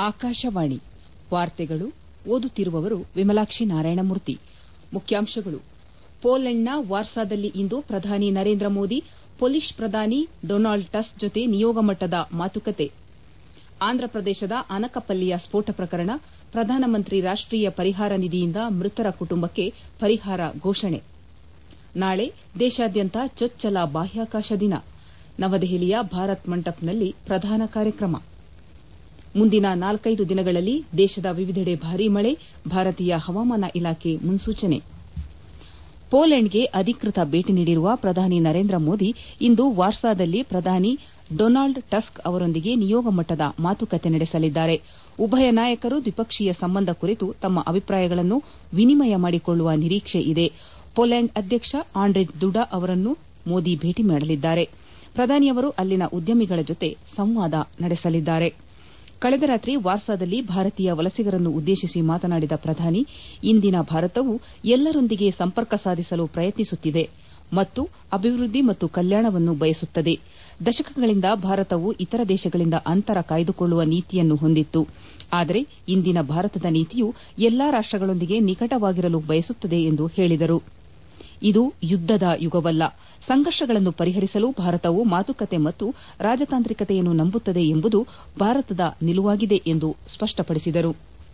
ಆಕಾಶವಾಣಿ ವಾರ್ತೆಗಳು ಓದುತ್ತಿರುವವರು ವಿಮಲಾಕ್ಷಿ ನಾರಾಯಣಮೂರ್ತಿ ಮುಖ್ಯಾಂಶಗಳು ಪೋಲೆಂಡ್ನ ವಾರ್ಸಾದಲ್ಲಿ ಇಂದು ಪ್ರಧಾನಿ ನರೇಂದ್ರ ಮೋದಿ ಪೊಲಿಷ್ ಪ್ರಧಾನಿ ಡೊನಾಲ್ಡ್ ಟಸ್ಕ್ ಜೊತೆ ನಿಯೋಗ ಮಟ್ಟದ ಮಾತುಕತೆ ಆಂಧ್ರಪ್ರದೇಶದ ಅನಕಪಲ್ಲಿಯ ಸ್ಫೋಟ ಪ್ರಕರಣ ಪ್ರಧಾನಮಂತ್ರಿ ರಾಷ್ಟೀಯ ಪರಿಹಾರ ನಿಧಿಯಿಂದ ಮೃತರ ಕುಟುಂಬಕ್ಕೆ ಪರಿಹಾರ ಘೋಷಣೆ ನಾಳೆ ದೇಶಾದ್ಯಂತ ಚೊಚ್ಚಲ ಬಾಹ್ಯಾಕಾಶ ದಿನ ನವದೆಹಲಿಯ ಭಾರತ್ ಮಂಟಪ್ನಲ್ಲಿ ಪ್ರಧಾನ ಕಾರ್ಯಕ್ರಮ ಮುಂದಿನ ನಾಲ್ಕೈದು ದಿನಗಳಲ್ಲಿ ದೇಶದ ವಿವಿಧೆಡೆ ಭಾರೀ ಮಳೆ ಭಾರತೀಯ ಹವಾಮಾನ ಇಲಾಖೆ ಮುನ್ಸೂಚನೆ ಪೋಲೆಂಡ್ಗೆ ಅಧಿಕೃತ ಭೇಟಿ ನೀಡಿರುವ ಪ್ರಧಾನಿ ನರೇಂದ್ರ ಮೋದಿ ಇಂದು ವಾರ್ಸಾದಲ್ಲಿ ಪ್ರಧಾನಿ ಡೊನಾಲ್ಡ್ ಟಸ್ಕ್ ಅವರೊಂದಿಗೆ ನಿಯೋಗ ಮಟ್ಟದ ಮಾತುಕತೆ ನಡೆಸಲಿದ್ದಾರೆ ಉಭಯ ನಾಯಕರು ದ್ವಿಪಕ್ಷೀಯ ಸಂಬಂಧ ಕುರಿತು ತಮ್ಮ ಅಭಿಪ್ರಾಯಗಳನ್ನು ವಿನಿಮಯ ಮಾಡಿಕೊಳ್ಳುವ ನಿರೀಕ್ಷೆ ಇದೆ ಪೋಲೆಂಡ್ ಅಧ್ಯಕ್ಷ ಆಂಡ್ರೇಜ್ ದುಡಾ ಅವರನ್ನು ಮೋದಿ ಭೇಟಿ ಮಾಡಲಿದ್ದಾರೆ ಪ್ರಧಾನಿಯವರು ಅಲ್ಲಿನ ಉದ್ಯಮಿಗಳ ಜೊತೆ ಸಂವಾದ ನಡೆಸಲಿದ್ದಾರೆ ಕಳೆದ ರಾತ್ರಿ ವಾರ್ಸಾದಲ್ಲಿ ಭಾರತೀಯ ವಲಸಿಗರನ್ನು ಉದ್ದೇಶಿಸಿ ಮಾತನಾಡಿದ ಪ್ರಧಾನಿ ಇಂದಿನ ಭಾರತವು ಎಲ್ಲರೊಂದಿಗೆ ಸಂಪರ್ಕ ಸಾಧಿಸಲು ಪ್ರಯತ್ನಿಸುತ್ತಿದೆ ಮತ್ತು ಅಭಿವೃದ್ದಿ ಮತ್ತು ಕಲ್ಯಾಣವನ್ನು ಬಯಸುತ್ತದೆ ದಶಕಗಳಿಂದ ಭಾರತವು ಇತರ ದೇಶಗಳಿಂದ ಅಂತರ ಕಾಯ್ದುಕೊಳ್ಳುವ ನೀತಿಯನ್ನು ಹೊಂದಿತ್ತು ಆದರೆ ಇಂದಿನ ಭಾರತದ ನೀತಿಯು ಎಲ್ಲಾ ರಾಷ್ಟಗಳೊಂದಿಗೆ ನಿಕಟವಾಗಿರಲು ಬಯಸುತ್ತದೆ ಎಂದು ಹೇಳಿದರು ಇದು ಯುದ್ದದ ಯುಗವಲ್ಲ ಸಂಘರ್ಷಗಳನ್ನು ಪರಿಹರಿಸಲು ಭಾರತವು ಮಾತುಕತೆ ಮತ್ತು ರಾಜತಾಂತ್ರಿಕತೆಯನ್ನು ನಂಬುತ್ತದೆ ಎಂಬುದು ಭಾರತದ ನಿಲುವಾಗಿದೆ ಎಂದು ಸ್ಪಷ್ಟಪಡಿಸಿದರು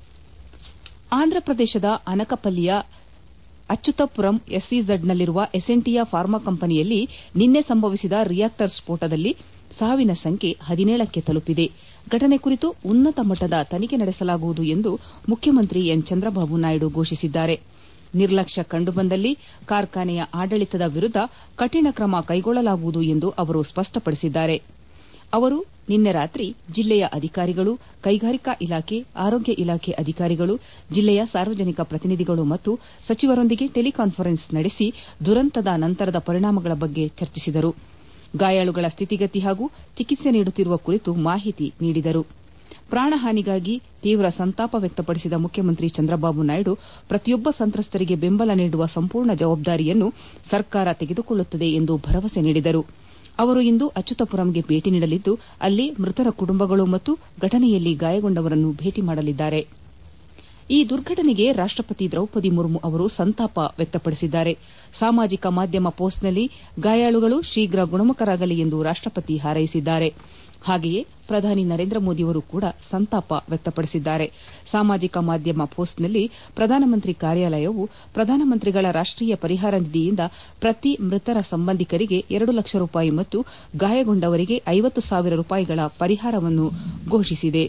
ಆಂಧ್ರಪ್ರದೇಶದ ಅನಕಪಲ್ಲಿಯ ಅಚ್ಯುತಪುರಂ ಎಸ್ಇಝಡ್ನಲ್ಲಿರುವ ಎಸೆಂಟಿಯಾ ಫಾರ್ಮಾ ಕಂಪನಿಯಲ್ಲಿ ನಿನ್ನೆ ಸಂಭವಿಸಿದ ರಿಯಾಕ್ಟರ್ ಸ್ಫೋಟದಲ್ಲಿ ಸಾವಿನ ಸಂಖ್ಯೆ ಹದಿನೇಳಕ್ಕೆ ತಲುಪಿದೆ ಘಟನೆ ಕುರಿತು ಉನ್ನತ ಮಟ್ಟದ ತನಿಖೆ ನಡೆಸಲಾಗುವುದು ಎಂದು ಮುಖ್ಯಮಂತ್ರಿ ಎನ್ ಚಂದ್ರಬಾಬು ನಾಯ್ಡು ಘೋಷಿಸಿದ್ದಾರೆ ನಿರ್ಲಕ್ಷ್ಯ ಕಂಡುಬಂದಲ್ಲಿ ಕಾರ್ಖಾನೆಯ ಆಡಳಿತದ ವಿರುದ್ದ ಕಠಿಣ ಕ್ರಮ ಕೈಗೊಳ್ಳಲಾಗುವುದು ಎಂದು ಅವರು ಸ್ಪಷ್ಟಪಡಿಸಿದ್ದಾರೆ ಅವರು ನಿನ್ನೆ ರಾತ್ರಿ ಜಿಲ್ಲೆಯ ಅಧಿಕಾರಿಗಳು ಕೈಗಾರಿಕಾ ಇಲಾಖೆ ಆರೋಗ್ಯ ಇಲಾಖೆ ಅಧಿಕಾರಿಗಳು ಜಿಲ್ಲೆಯ ಸಾರ್ವಜನಿಕ ಪ್ರತಿನಿಧಿಗಳು ಮತ್ತು ಸಚಿವರೊಂದಿಗೆ ಟೆಲಿಕಾನ್ಫರೆನ್ಸ್ ನಡೆಸಿ ದುರಂತದ ನಂತರದ ಪರಿಣಾಮಗಳ ಬಗ್ಗೆ ಚರ್ಚಿಸಿದರು ಗಾಯಾಳುಗಳ ಸ್ಥಿತಿಗತಿ ಹಾಗೂ ಚಿಕಿತ್ಸೆ ನೀಡುತ್ತಿರುವ ಕುರಿತು ಮಾಹಿತಿ ನೀಡಿದರು ಪ್ರಾಣಹಾನಿಗಾಗಿ ತೀವ್ರ ಸಂತಾಪ ವ್ಯಕ್ತಪಡಿಸಿದ ಮುಖ್ಯಮಂತ್ರಿ ಚಂದ್ರಬಾಬು ನಾಯ್ಡು ಪ್ರತಿಯೊಬ್ಬ ಸಂತ್ರಸ್ತರಿಗೆ ಬೆಂಬಲ ನೀಡುವ ಸಂಪೂರ್ಣ ಜವಾಬ್ದಾರಿಯನ್ನು ಸರ್ಕಾರ ತೆಗೆದುಕೊಳ್ಳುತ್ತದೆ ಎಂದು ಭರವಸೆ ನೀಡಿದರು ಅವರು ಇಂದು ಅಚ್ಯುತಪುರಂಗೆ ಭೇಟಿ ನೀಡಲಿದ್ದು ಅಲ್ಲಿ ಮೃತರ ಕುಟುಂಬಗಳು ಮತ್ತು ಘಟನೆಯಲ್ಲಿ ಗಾಯಗೊಂಡವರನ್ನು ಭೇಟಿ ಮಾಡಲಿದ್ದಾರೆ ಈ ದುರ್ಘಟನೆಗೆ ರಾಷ್ಟಪತಿ ದ್ರೌಪದಿ ಮುರ್ಮು ಅವರು ಸಂತಾಪ ವ್ಯಕ್ತಪಡಿಸಿದ್ದಾರೆ ಸಾಮಾಜಿಕ ಮಾಧ್ಯಮ ಪೋಸ್ಟ್ನಲ್ಲಿ ಗಾಯಾಳುಗಳು ಶೀಘ್ರ ಗುಣಮುಖರಾಗಲಿ ಎಂದು ರಾಷ್ಟಪತಿ ಹಾರೈಸಿದ್ದಾರೆ ಹಾಗೆಯೇ ಪ್ರಧಾನಿ ನರೇಂದ್ರ ಮೋದಿಯವರು ಕೂಡ ಸಂತಾಪ ವ್ಯಕ್ತಪಡಿಸಿದ್ದಾರೆ ಸಾಮಾಜಿಕ ಮಾಧ್ಯಮ ಪೋಸ್ಟ್ನಲ್ಲಿ ಪ್ರಧಾನಮಂತ್ರಿ ಕಾರ್ಯಾಲಯವು ಪ್ರಧಾನಮಂತ್ರಿಗಳ ರಾಷ್ಟೀಯ ಪರಿಹಾರ ನಿಧಿಯಿಂದ ಪ್ರತಿ ಮೃತರ ಸಂಬಂಧಿಕರಿಗೆ ಎರಡು ಲಕ್ಷ ರೂಪಾಯಿ ಮತ್ತು ಗಾಯಗೊಂಡವರಿಗೆ ಐವತ್ತು ಸಾವಿರ ರೂಪಾಯಿಗಳ ಪರಿಹಾರವನ್ನು ಘೋಷಿಸಿದೆ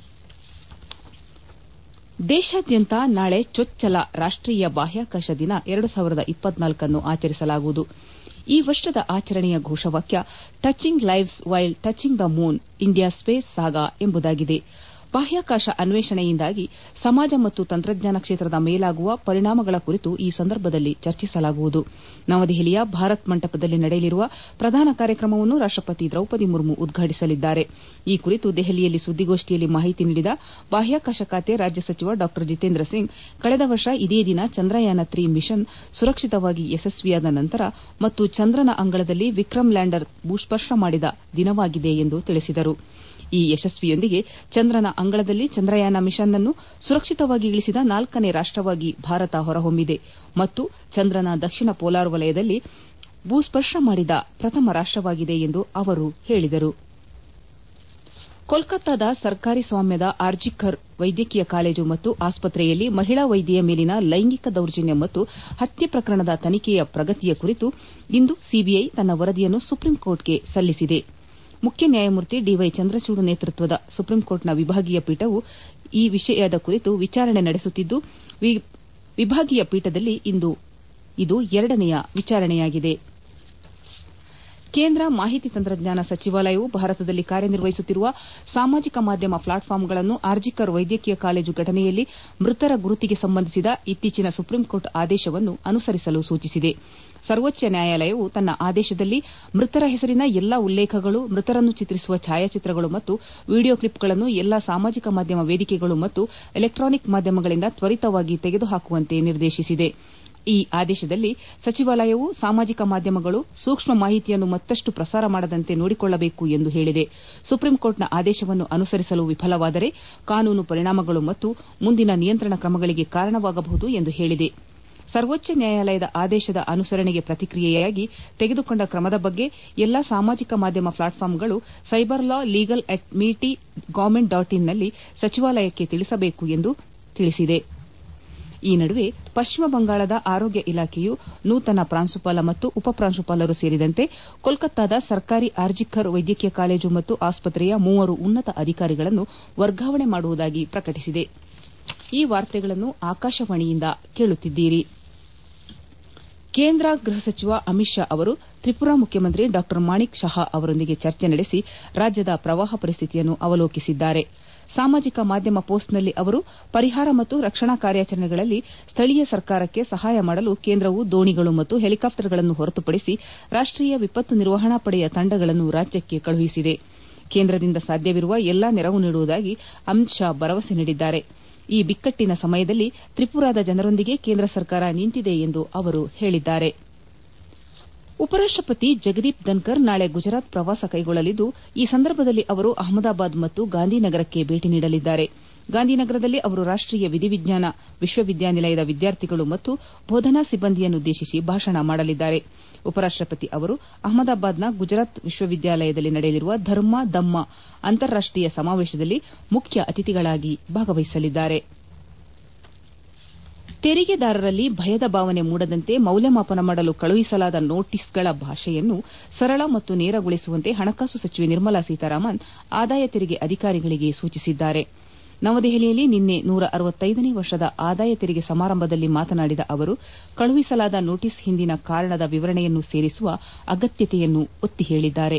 ದೇಶಾದ್ಯಂತ ನಾಳೆ ಚೊಚ್ಚಲ ರಾಷ್ಟೀಯ ಬಾಹ್ಯಾಕಾಶ ದಿನ ಎರಡು ಸಾವಿರದ ಇಪ್ಪತ್ನಾಲ್ಕನ್ನು ಆಚರಿಸಲಾಗುವುದು ಈ ವರ್ಷದ ಆಚರಣೆಯ ಘೋಷವಾಕ್ಯ touching lives while touching the moon India space saga ಎಂಬುದಾಗಿದೆ ಬಾಹ್ಯಾಕಾಶ ಅನ್ವೇಷಣೆಯಿಂದಾಗಿ ಸಮಾಜ ಮತ್ತು ತಂತ್ರಜ್ಞಾನ ಕ್ಷೇತ್ರದ ಮೇಲಾಗುವ ಪರಿಣಾಮಗಳ ಕುರಿತು ಈ ಸಂದರ್ಭದಲ್ಲಿ ಚರ್ಚಿಸಲಾಗುವುದು ನವದೆಹಲಿಯ ಭಾರತ್ ಮಂಟಪದಲ್ಲಿ ನಡೆಯಲಿರುವ ಪ್ರಧಾನ ಕಾರ್ಯಕ್ರಮವನ್ನು ರಾಷ್ಟಪತಿ ದ್ರೌಪದಿ ಮುರ್ಮು ಉದ್ಘಾಟಿಸಲಿದ್ದಾರೆ ಈ ಕುರಿತು ದೆಹಲಿಯಲ್ಲಿ ಸುದ್ದಿಗೋಷ್ಠಿಯಲ್ಲಿ ಮಾಹಿತಿ ನೀಡಿದ ಬಾಹ್ಯಾಕಾಶ ಖಾತೆ ರಾಜ್ಯ ಸಚಿವ ಡಾ ಜಿತೇಂದ್ರ ಸಿಂಗ್ ಕಳೆದ ವರ್ಷ ಇದೇ ದಿನ ಚಂದ್ರಯಾನ ತ್ರಿ ಮಿಷನ್ ಸುರಕ್ಷಿತವಾಗಿ ಯಶಸ್ವಿಯಾದ ನಂತರ ಮತ್ತು ಚಂದ್ರನ ಅಂಗಳದಲ್ಲಿ ವಿಕ್ರಮ್ ಲ್ಯಾಂಡರ್ ಭೂಸ್ಪರ್ಶ ಮಾಡಿದ ದಿನವಾಗಿದೆ ಎಂದು ತಿಳಿಸಿದರು ಈ ಯಶಸ್ವಿಯೊಂದಿಗೆ ಚಂದ್ರನ ಅಂಗಳದಲ್ಲಿ ಚಂದ್ರಯಾನ ಮಿಷನ್ ಅನ್ನು ಸುರಕ್ಷಿತವಾಗಿ ಇಳಿಸಿದ ನಾಲ್ಕನೇ ರಾಷ್ಟವಾಗಿ ಭಾರತ ಹೊರಹೊಮ್ಮಿದೆ ಮತ್ತು ಚಂದ್ರನ ದಕ್ಷಿಣ ಪೋಲಾರ್ ವಲಯದಲ್ಲಿ ಭೂಸ್ಪರ್ಶ ಮಾಡಿದ ಪ್ರಥಮ ರಾಷ್ಟವಾಗಿದೆ ಎಂದು ಅವರು ಹೇಳಿದರು ಕೋಲ್ಕತ್ತಾದ ಸರ್ಕಾರಿ ಸ್ವಾಮ್ಯದ ಆರ್ಜಿಕರ್ ವೈದ್ಯಕೀಯ ಕಾಲೇಜು ಮತ್ತು ಆಸ್ಪತ್ರೆಯಲ್ಲಿ ಮಹಿಳಾ ವೈದ್ಯೆಯ ಮೇಲಿನ ಲೈಂಗಿಕ ದೌರ್ಜನ್ಯ ಮತ್ತು ಹತ್ಯೆ ಪ್ರಕರಣದ ತನಿಖೆಯ ಪ್ರಗತಿಯ ಕುರಿತು ಇಂದು ಸಿಬಿಐ ತನ್ನ ವರದಿಯನ್ನು ಸುಪ್ರೀಂಕೋರ್ಟ್ಗೆ ಸಲ್ಲಿಸಿದೆ ಮುಖ್ಯ ನ್ಯಾಯಮೂರ್ತಿ ಡಿವೈ ಚಂದ್ರಚೂಡ್ ನೇತೃತ್ವದ ಸುಪ್ರೀಂಕೋರ್ಟ್ನ ವಿಭಾಗೀಯ ಪೀಠವು ಈ ವಿಷಯದ ಕುರಿತು ವಿಚಾರಣೆ ನಡೆಸುತ್ತಿದ್ದು ವಿಭಾಗೀಯ ಪೀಠದಲ್ಲಿ ಇದು ಎರಡನೆಯ ವಿಚಾರಣೆಯಾಗಿದೆ ಕೇಂದ್ರ ಮಾಹಿತಿ ತಂತ್ರಜ್ಞಾನ ಸಚಿವಾಲಯವು ಭಾರತದಲ್ಲಿ ಕಾರ್ಯನಿರ್ವಹಿಸುತ್ತಿರುವ ಸಾಮಾಜಿಕ ಮಾಧ್ಯಮ ಪ್ಲಾಟ್ಫಾರ್ಮ್ಗಳನ್ನು ಆರ್ಜಿಕರ್ ವೈದ್ಯಕೀಯ ಕಾಲೇಜು ಘಟನೆಯಲ್ಲಿ ಮೃತರ ಗುರುತಿಗೆ ಸಂಬಂಧಿಸಿದ ಇತ್ತೀಚಿನ ಸುಪ್ರೀಂಕೋರ್ಟ್ ಆದೇಶವನ್ನು ಅನುಸರಿಸಲು ಸೂಚಿಸಿದೆ ಸರ್ವೋಚ್ಚ ನ್ಯಾಯಾಲಯವು ತನ್ನ ಆದೇಶದಲ್ಲಿ ಮೃತರ ಹೆಸರಿನ ಎಲ್ಲಾ ಉಲ್ಲೇಖಗಳು ಮೃತರನ್ನು ಚಿತ್ರಿಸುವ ಛಾಯಾಚಿತ್ರಗಳು ಮತ್ತು ವಿಡಿಯೋ ಕ್ಲಿಪ್ಗಳನ್ನು ಎಲ್ಲಾ ಸಾಮಾಜಿಕ ಮಾಧ್ಯಮ ವೇದಿಕೆಗಳು ಮತ್ತು ಎಲೆಕ್ಟಾನಿಕ್ ಮಾಧ್ಯಮಗಳಿಂದ ತ್ವರಿತವಾಗಿ ತೆಗೆದುಹಾಕುವಂತೆ ನಿರ್ದೇಶಿಸಿದೆ ಈ ಆದೇಶದಲ್ಲಿ ಸಚಿವಾಲಯವು ಸಾಮಾಜಿಕ ಮಾಧ್ಯಮಗಳು ಸೂಕ್ಷ್ಮ ಮಾಹಿತಿಯನ್ನು ಮತ್ತಷ್ಟು ಪ್ರಸಾರ ಮಾಡದಂತೆ ನೋಡಿಕೊಳ್ಳಬೇಕು ಎಂದು ಹೇಳಿದೆ ಸುಪ್ರೀಂಕೋರ್ಟ್ನ ಆದೇಶವನ್ನು ಅನುಸರಿಸಲು ವಿಫಲವಾದರೆ ಕಾನೂನು ಪರಿಣಾಮಗಳು ಮತ್ತು ಮುಂದಿನ ನಿಯಂತ್ರಣ ಕ್ರಮಗಳಿಗೆ ಕಾರಣವಾಗಬಹುದು ಎಂದು ಹೇಳಿದೆ ಸರ್ವೋಚ್ಚ ನ್ಯಾಯಾಲಯದ ಆದೇಶದ ಅನುಸರಣೆಗೆ ಪ್ರತಿಕ್ರಿಯೆಯಾಗಿ ತೆಗೆದುಕೊಂಡ ಕ್ರಮದ ಬಗ್ಗೆ ಎಲ್ಲಾ ಸಾಮಾಜಿಕ ಮಾಧ್ಯಮ ಪ್ಲಾಟ್ಫಾರ್ಮ್ಗಳು cyber law legal at MeitY government dot ಇನ್ನಲ್ಲಿ ಸಚಿವಾಲಯಕ್ಕೆ ತಿಳಿಸಬೇಕು ಎಂದು ತಿಳಿಸಿದೆ ಈ ನಡುವೆ ಪಶ್ಚಿಮ ಬಂಗಾಳದ ಆರೋಗ್ಯ ಇಲಾಖೆಯು ನೂತನ ಪ್ರಾಂಶುಪಾಲ ಮತ್ತು ಉಪಪ್ರಾಂಶುಪಾಲರು ಸೇರಿದಂತೆ ಕೋಲ್ಕತ್ತಾದ ಸರ್ಕಾರಿ ಆರ್ಜಿಕರ್ ವೈದ್ಯಕೀಯ ಕಾಲೇಜು ಮತ್ತು ಆಸ್ಪತ್ರೆಯ ಮೂವರು ಉನ್ನತ ಅಧಿಕಾರಿಗಳನ್ನು ವರ್ಗಾವಣೆ ಮಾಡುವುದಾಗಿ ಪ್ರಕಟಿಸಿದೆ ಈ ವಾರ್ತೆಗಳನ್ನು ಆಕಾಶವಾಣಿಯಿಂದ ಕೇಳುತ್ತಿದ್ದೀರಿ ಕೇಂದ್ರ ಗೃಹ ಸಚಿವ ಅಮಿತ್ ಶಾ ಅವರು ತ್ರಿಪುರಾ ಮುಖ್ಯಮಂತ್ರಿ ಡಾ ಮಾಣಿಕ್ ಶಹಾ ಅವರೊಂದಿಗೆ ಚರ್ಚೆ ನಡೆಸಿ ರಾಜ್ಯದ ಪ್ರವಾಹ ಪರಿಸ್ಥಿತಿಯನ್ನು ಅವಲೋಕಿಸಿದ್ದಾರೆ ಸಾಮಾಜಿಕ ಮಾಧ್ಯಮ ಪೋಸ್ಟ್ನಲ್ಲಿ ಅವರು ಪರಿಹಾರ ಮತ್ತು ರಕ್ಷಣಾ ಕಾರ್ಯಾಚರಣೆಗಳಲ್ಲಿ ಸ್ಥಳೀಯ ಸರ್ಕಾರಕ್ಕೆ ಸಹಾಯ ಮಾಡಲು ಕೇಂದ್ರವು ದೋಣಿಗಳು ಮತ್ತು ಹೆಲಿಕಾಪ್ಟರ್ಗಳನ್ನು ಹೊರತುಪಡಿಸಿ ರಾಷ್ಟೀಯ ವಿಪತ್ತು ನಿರ್ವಹಣಾ ಪಡೆಯ ತಂಡಗಳನ್ನು ರಾಜ್ಯಕ್ಕೆ ಕಳುಹಿಸಿದೆ ಕೇಂದ್ರದಿಂದ ಸಾಧ್ಯವಿರುವ ಎಲ್ಲಾ ನೆರವು ನೀಡುವುದಾಗಿ ಅಮಿತ್ ಶಾ ಭರವಸೆ ನೀಡಿದ್ದಾರೆ ಈ ಬಿಕ್ಕಟ್ಟಿನ ಸಮಯದಲ್ಲಿ ತ್ರಿಪುರಾದ ಜನರೊಂದಿಗೆ ಕೇಂದ್ರ ಸರ್ಕಾರ ನಿಂತಿದೆ ಎಂದು ಅವರು ಹೇಳಿದ್ದಾರೆ ಉಪರಾಷ್ಟಪತಿ ಜಗದೀಪ್ ಧನ್ಕರ್ ನಾಳೆ ಗುಜರಾತ್ ಪ್ರವಾಸ ಕೈಗೊಳ್ಳಲಿದ್ದು ಈ ಸಂದರ್ಭದಲ್ಲಿ ಅವರು ಅಹಮದಾಬಾದ್ ಮತ್ತು ಗಾಂಧಿನಗರಕ್ಕೆ ಭೇಟಿ ನೀಡಲಿದ್ದಾರೆ ಗಾಂಧಿನಗರದಲ್ಲಿ ಅವರು ರಾಷ್ಟೀಯ ವಿಧಿವಿಜ್ಞಾನ ವಿಶ್ವವಿದ್ಯಾನಿಲಯದ ವಿದ್ಯಾರ್ಥಿಗಳು ಮತ್ತು ಬೋಧನಾ ಸಿಬ್ಬಂದಿಯನ್ನುದ್ದೇಶಿಸಿ ಭಾಷಣ ಮಾಡಲಿದ್ದಾರೆ ಉಪರಾಷ್ಟಪತಿ ಅವರು ಅಹಮದಾಬಾದ್ನ ಗುಜರಾತ್ ವಿಶ್ವವಿದ್ಯಾಲಯದಲ್ಲಿ ನಡೆಯಲಿರುವ ಧರ್ಮ ದಮ್ಮ ಅಂತಾರಾಷ್ಟೀಯ ಸಮಾವೇಶದಲ್ಲಿ ಮುಖ್ಯ ಅತಿಥಿಗಳಾಗಿ ಭಾಗವಹಿಸಲಿದ್ದಾರೆ ತೆರಿಗೆದಾರರಲ್ಲಿ ಭಯದ ಭಾವನೆ ಮೂಡದಂತೆ ಮೌಲ್ಯಮಾಪನ ಮಾಡಲು ಕಳುಹಿಸಲಾದ ನೋಟಿಸ್ಗಳ ಭಾಷೆಯನ್ನು ಸರಳ ಮತ್ತು ನೇರಗೊಳಿಸುವಂತೆ ಹಣಕಾಸು ಸಚಿವೆ ನಿರ್ಮಲಾ ಸೀತಾರಾಮನ್ ಆದಾಯ ತೆರಿಗೆ ಅಧಿಕಾರಿಗಳಿಗೆ ಸೂಚಿಸಿದ್ದಾರೆ ನವದೆಹಲಿಯಲ್ಲಿ ನಿನ್ನೆ ನೂರ ಅರವತ್ತೈದನೇ ವರ್ಷದ ಆದಾಯ ತೆರಿಗೆ ಸಮಾರಂಭದಲ್ಲಿ ಮಾತನಾಡಿದ ಅವರು ಕಳುಹಿಸಲಾದ ನೋಟಿಸ್ ಹಿಂದಿನ ಕಾರಣದ ವಿವರಣೆಯನ್ನು ಸೇರಿಸುವ ಅಗತ್ಯತೆಯನ್ನು ಒತ್ತಿ ಹೇಳಿದ್ದಾರೆ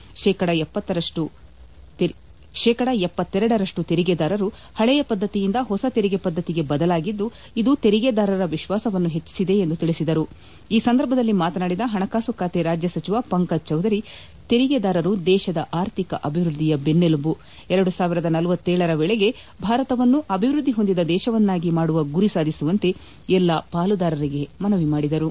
ಶೇಕಡ ಎಪ್ಪತ್ತೆರಡರಷ್ಟು ತೆರಿಗೆದಾರರು ಹಳೆಯ ಪದ್ದತಿಯಿಂದ ಹೊಸ ತೆರಿಗೆ ಪದ್ದತಿಗೆ ಬದಲಾಗಿದ್ದು ಇದು ತೆರಿಗೆದಾರರ ವಿಶ್ವಾಸವನ್ನು ಹೆಚ್ಚಿಸಿದೆ ಎಂದು ತಿಳಿಸಿದರು ಈ ಸಂದರ್ಭದಲ್ಲಿ ಮಾತನಾಡಿದ ಹಣಕಾಸು ಖಾತೆ ರಾಜ್ಯ ಸಚಿವ ಪಂಕಜ್ ಚೌಧರಿ ತೆರಿಗೆದಾರರು ದೇಶದ ಆರ್ಥಿಕ ಅಭಿವೃದ್ದಿಯ ಬೆನ್ನೆಲುಬು ಎರಡು ಸಾವಿರದ ನಲವತ್ತೇಳರ ವೇಳೆಗೆ ಭಾರತವನ್ನು ಅಭಿವೃದ್ದಿ ಹೊಂದಿದ ದೇಶವನ್ನಾಗಿ ಮಾಡುವ ಗುರಿ ಸಾಧಿಸುವಂತೆ ಎಲ್ಲಾ ಪಾಲುದಾರರಿಗೆ ಮನವಿ ಮಾಡಿದರು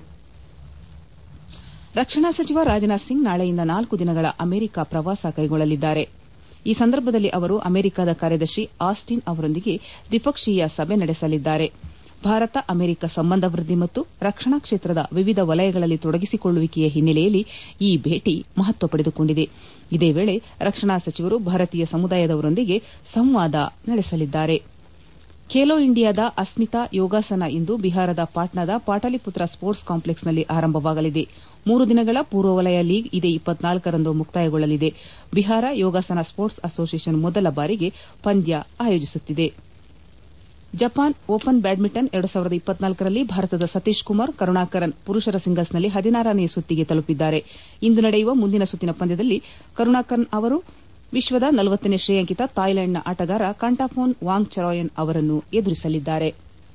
ರಕ್ಷಣಾ ಸಚಿವ ರಾಜನಾಥ್ ಸಿಂಗ್ ನಾಳೆಯಿಂದ ನಾಲ್ಕು ದಿನಗಳ ಅಮೆರಿಕ ಪ್ರವಾಸ ಕೈಗೊಳ್ಳಲಿದ್ದಾರೆ ಈ ಸಂದರ್ಭದಲ್ಲಿ ಅವರು ಅಮೆರಿಕದ ಕಾರ್ಯದರ್ಶಿ ಆಸ್ಟಿನ್ ಅವರೊಂದಿಗೆ ದ್ವಿಪಕ್ಷೀಯ ಸಭೆ ನಡೆಸಲಿದ್ದಾರೆ ಭಾರತ ಅಮೆರಿಕ ಸಂಬಂಧ ವೃದ್ದಿ ಮತ್ತು ರಕ್ಷಣಾ ಕ್ಷೇತ್ರದ ವಿವಿಧ ವಲಯಗಳಲ್ಲಿ ತೊಡಗಿಸಿಕೊಳ್ಳುವಿಕೆಯ ಹಿನ್ನೆಲೆಯಲ್ಲಿ ಈ ಭೇಟಿ ಮಹತ್ವ ಪಡೆದುಕೊಂಡಿದೆ ಇದೇ ವೇಳೆ ರಕ್ಷಣಾ ಸಚಿವರು ಭಾರತೀಯ ಸಮುದಾಯದವರೊಂದಿಗೆ ಸಂವಾದ ನಡೆಸಲಿದ್ದಾರೆ ಖೇಲೋ ಇಂಡಿಯಾದ ಅಸ್ಮಿತಾ ಯೋಗಾಸನ ಇಂದು ಬಿಹಾರದ ಪಾಟ್ನಾದ ಪಾಟಲಿಪುತ್ರ ಸ್ಪೋರ್ಟ್ಸ್ ಕಾಂಪ್ಲೆಕ್ಸ್ನಲ್ಲಿ ಆರಂಭವಾಗಲಿದೆ ಮೂರು ದಿನಗಳ ಪೂರ್ವವಲಯ ಲೀಗ್ ಇದೇ ರಂದು ಮುಕ್ತಾಯಗೊಳ್ಳಲಿದೆ ಬಿಹಾರ ಯೋಗಾಸನ ಸ್ಪೋರ್ಟ್ಸ್ ಅಸೋಸಿಯೇಷನ್ ಮೊದಲ ಬಾರಿಗೆ ಪಂದ್ಯ ಆಯೋಜಿಸುತ್ತಿದೆ ಜಪಾನ್ ಓಪನ್ ಬ್ಯಾಡ್ಮಿಂಟನ್ ರಲ್ಲಿ ಭಾರತದ ಸತೀಶ್ ಕುಮಾರ್ ಕರುಣಾಕರನ್ ಪುರುಷರ ಸಿಂಗಲ್ಸ್ನಲ್ಲಿ ಹದಿನಾರನೇ ಸುತ್ತಿಗೆ ತಲುಪಿದ್ದಾರೆ ಇಂದು ನಡೆಯುವ ಮುಂದಿನ ಸುತ್ತಿನ ಪಂದ್ಯದಲ್ಲಿ ಕರುಣಾಕರನ್ ಅವರು ವಿಶ್ವದ ನಲವತ್ತನೇ ಶ್ರೇಯಾಂಕಿತ ಥಾಯ್ಲೆಂಡ್ನ ಆಟಗಾರ ಕಂಟಾಫೋನ್ ವಾಂಗ್ಚರಾಯನ್ ಅವರನ್ನು ಎದುರಿಸಲಿದ್ದಾರೆ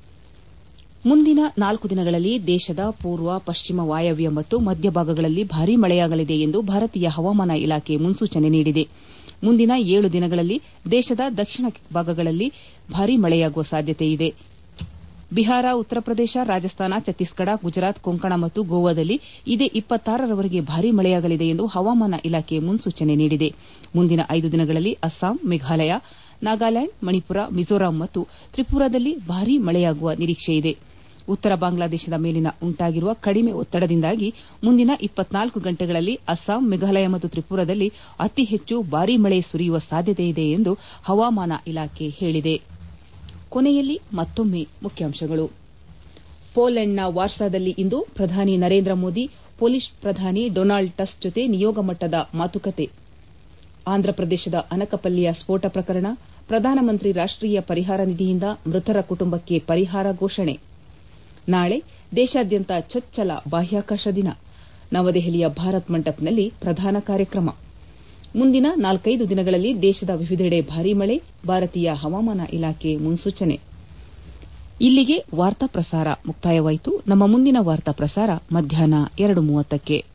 ಮುಂದಿನ ನಾಲ್ಕು ದಿನಗಳಲ್ಲಿ ದೇಶದ ಪೂರ್ವ ಪಶ್ಚಿಮ ವಾಯವ್ಯ ಮತ್ತು ಮಧ್ಯಭಾಗಗಳಲ್ಲಿ ಭಾರೀ ಮಳೆಯಾಗಲಿದೆ ಎಂದು ಭಾರತೀಯ ಹವಾಮಾನ ಇಲಾಖೆ ಮುನ್ಸೂಚನೆ ನೀಡಿದೆ ಮುಂದಿನ ಏಳು ದಿನಗಳಲ್ಲಿ ದೇಶದ ದಕ್ಷಿಣ ಭಾಗಗಳಲ್ಲಿ ಭಾರೀ ಮಳೆಯಾಗುವ ಸಾಧ್ಯತೆಯಿದೆ ಬಿಹಾರ ಉತ್ತರ ಪ್ರದೇಶ ರಾಜಸ್ಥಾನ ಛತ್ತೀಸ್ಗಢ ಗುಜರಾತ್ ಕೊಂಕಣ ಮತ್ತು ಗೋವಾದಲ್ಲಿ ಇದೇ ರವರೆಗೆ ಭಾರೀ ಮಳೆಯಾಗಲಿದೆ ಎಂದು ಹವಾಮಾನ ಇಲಾಖೆ ಮುನ್ಸೂಚನೆ ನೀಡಿದೆ ಮುಂದಿನ ಐದು ದಿನಗಳಲ್ಲಿ ಅಸ್ಸಾಂ ಮೇಘಾಲಯ ನಾಗಾಲ್ಯಾಂಡ್ ಮಣಿಪುರ ಮಿಜೋರಾಂ ಮತ್ತು ತ್ರಿಪುರಾದಲ್ಲಿ ಭಾರೀ ಮಳೆಯಾಗುವ ನಿರೀಕ್ಷೆಯಿದೆ ಉತ್ತರ ಬಾಂಗ್ಲಾದೇಶದ ಮೇಲಿನ ಉಂಟಾಗಿರುವ ಕಡಿಮೆ ಒತ್ತಡದಿಂದಾಗಿ ಮುಂದಿನ ಗಂಟೆಗಳಲ್ಲಿ ಅಸ್ಸಾಂ ಮೇಘಾಲಯ ಮತ್ತು ತ್ರಿಪುರಾದಲ್ಲಿ ಅತಿ ಹೆಚ್ಚು ಭಾರೀ ಮಳೆ ಸುರಿಯುವ ಸಾಧ್ಯತೆಯಿದೆ ಎಂದು ಹವಾಮಾನ ಇಲಾಖೆ ಹೇಳಿದೆ ಕೊನೆಯಲ್ಲಿ ಮತ್ತೊಮ್ಮೆ ಮುಖ್ಯಾಂಶಗಳು ಪೋಲೆಂಡ್ನ ವಾರ್ಸಾದಲ್ಲಿ ಇಂದು ಪ್ರಧಾನಿ ನರೇಂದ್ರ ಮೋದಿ ಪೊಲಿಷ್ ಪ್ರಧಾನಿ ಡೊನಾಲ್ಡ್ ಟಸ್ಕ್ ಜೊತೆ ನಿಯೋಗ ಮಟ್ಟದ ಮಾತುಕತೆ ಆಂಧ್ರಪ್ರದೇಶದ ಅನಕಪಲ್ಲಿಯ ಸ್ಫೋಟ ಪ್ರಕರಣ ಪ್ರಧಾನಮಂತ್ರಿ ರಾಷ್ಟೀಯ ಪರಿಹಾರ ನಿಧಿಯಿಂದ ಮೃತರ ಕುಟುಂಬಕ್ಕೆ ಪರಿಹಾರ ಘೋಷಣೆ ನಾಳೆ ದೇಶಾದ್ಯಂತ ಚೊಚ್ಚಲ ಬಾಹ್ಯಾಕಾಶ ದಿನ ನವದೆಹಲಿಯ ಭಾರತ್ ಮಂಟಪ್ನಲ್ಲಿ ಪ್ರಧಾನ ಕಾರ್ಯಕ್ರಮ ಮುಂದಿನ ನಾಲ್ಕೈದು ದಿನಗಳಲ್ಲಿ ದೇಶದ ವಿವಿಧೆಡೆ ಭಾರೀ ಮಳೆ ಭಾರತೀಯ ಹವಾಮಾನ ಇಲಾಖೆ ಮುನ್ಸೂಚನೆ ಇಲ್ಲಿಗೆ ವಾರ್ತಾ ಪ್ರಸಾರ ಮುಕ್ತಾಯವಾಯಿತು ನಮ್ಮ ಮುಂದಿನ ವಾರ್ತಾ ಪ್ರಸಾರ ಮಧ್ಯಾಹ್ನ ಎರಡು ಮೂವತ್ತಕ್ಕೆ